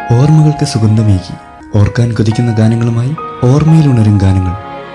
ഓർമ്മകൾക്ക് സുഗന്ധമേകി ഓർക്കാൻ കൊതിക്കുന്ന ഗാനങ്ങളുമായി ഓർമ്മയിലുണരും ഗാനങ്ങൾ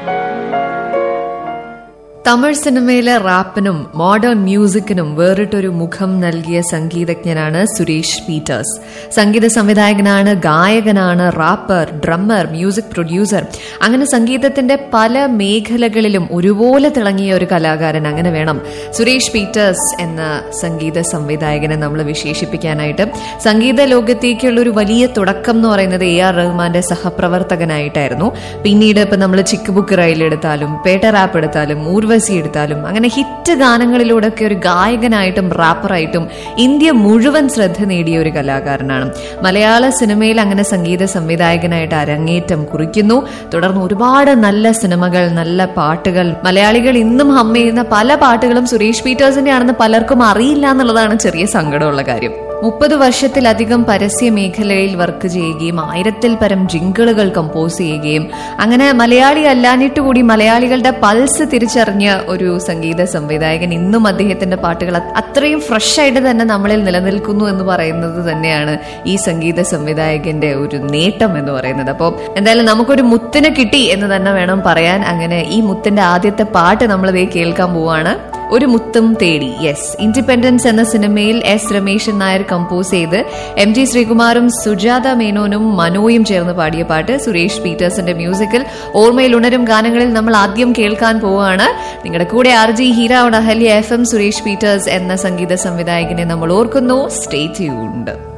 തമിഴ് സിനിമയിലെ റാപ്പിനും മോഡേൺ മ്യൂസിക്കിനും വേറിട്ടൊരു മുഖം നൽകിയ സംഗീതജ്ഞനാണ് സുരേഷ് പീറ്റേഴ്സ് സംഗീത സംവിധായകനാണ് ഗായകനാണ് റാപ്പർ ഡ്രമ്മർ മ്യൂസിക് പ്രൊഡ്യൂസർ അങ്ങനെ സംഗീതത്തിന്റെ പല മേഖലകളിലും ഒരുപോലെ തിളങ്ങിയ ഒരു കലാകാരൻ അങ്ങനെ വേണം സുരേഷ് പീറ്റേഴ്സ് എന്ന സംഗീത സംവിധായകനെ നമ്മൾ വിശേഷിപ്പിക്കാനായിട്ട് സംഗീത ലോകത്തേക്കുള്ള ഒരു വലിയ തുടക്കം എന്ന് പറയുന്നത് എ ആർ റഹ്മാന്റെ സഹപ്രവർത്തകനായിട്ടായിരുന്നു പിന്നീട് ഇപ്പൊ നമ്മൾ ചിക്ക് ബുക്ക് റൈൽ എടുത്താലും പേട്ട റാപ്പ് എടുത്താലും ഊർവശി എടുത്താലും അങ്ങനെ ഹിറ്റ് ഗാനങ്ങളിലൂടെയൊക്കെ ഒരു ഗായകനായിട്ടും റാപ്പറായിട്ടും ഇന്ത്യ മുഴുവൻ ശ്രദ്ധ നേടിയ ഒരു കലാകാരനാണ് മലയാള സിനിമയിൽ അങ്ങനെ സംഗീത സംവിധായകനായിട്ട് അരങ്ങേറ്റം കുറിക്കുന്നു തുടർന്ന് ഒരുപാട് നല്ല സിനിമകൾ നല്ല പാട്ടുകൾ മലയാളികൾ ഇന്നും ഹം ചെയ്യുന്ന പല പാട്ടുകളും സുരേഷ് പീറ്റേഴ്സിന്റെ ആണെന്ന് പലർക്കും അറിയില്ല എന്നുള്ളതാണ് ചെറിയ സങ്കടമുള്ള കാര്യം മുപ്പത് വർഷത്തിലധികം പരസ്യ മേഖലയിൽ വർക്ക് ചെയ്യുകയും ആയിരത്തിൽ പരം ജിങ്കിളുകൾ കമ്പോസ് ചെയ്യുകയും അങ്ങനെ മലയാളി അല്ലാഞ്ഞിട്ട് കൂടി മലയാളികളുടെ പൾസ് തിരിച്ചറിഞ്ഞ ഒരു സംഗീത സംവിധായകൻ ഇന്നും അദ്ദേഹത്തിന്റെ പാട്ടുകൾ അത് അത്രയും ഫ്രഷ് ആയിട്ട് തന്നെ നമ്മളിൽ നിലനിൽക്കുന്നു എന്ന് പറയുന്നത് തന്നെയാണ് ഈ സംഗീത സംവിധായകന്റെ ഒരു നേട്ടം എന്ന് പറയുന്നത് അപ്പോൾ എന്തായാലും നമുക്കൊരു മുത്തിനെ കിട്ടി എന്ന് തന്നെ വേണം പറയാൻ അങ്ങനെ ഈ മുത്തിന്റെ ആദ്യത്തെ പാട്ട് നമ്മൾ ഇതേ കേൾക്കാൻ പോവാണ് ഒരു മുത്തും തേടി യെസ് ഇൻഡിപെൻഡൻസ് എന്ന സിനിമയിൽ എസ് രമേശൻ നായർ കമ്പോസ് ചെയ്ത് എം ജി ശ്രീകുമാറും സുജാത മേനോനും മനോയും ചേർന്ന് പാടിയ പാട്ട് സുരേഷ് പീറ്റേഴ്സിന്റെ മ്യൂസിക്കിൽ ഓർമ്മയിൽ ഉണരും ഗാനങ്ങളിൽ നമ്മൾ ആദ്യം കേൾക്കാൻ പോവുകയാണ് നിങ്ങളുടെ കൂടെ R G Heera Ahalya F M Suresh Peters എന്ന സംഗീത സംവിധായകനെ നമ്മൾ ഓർക്കുന്നു സ്റ്റേ ട്യൂൺഡ്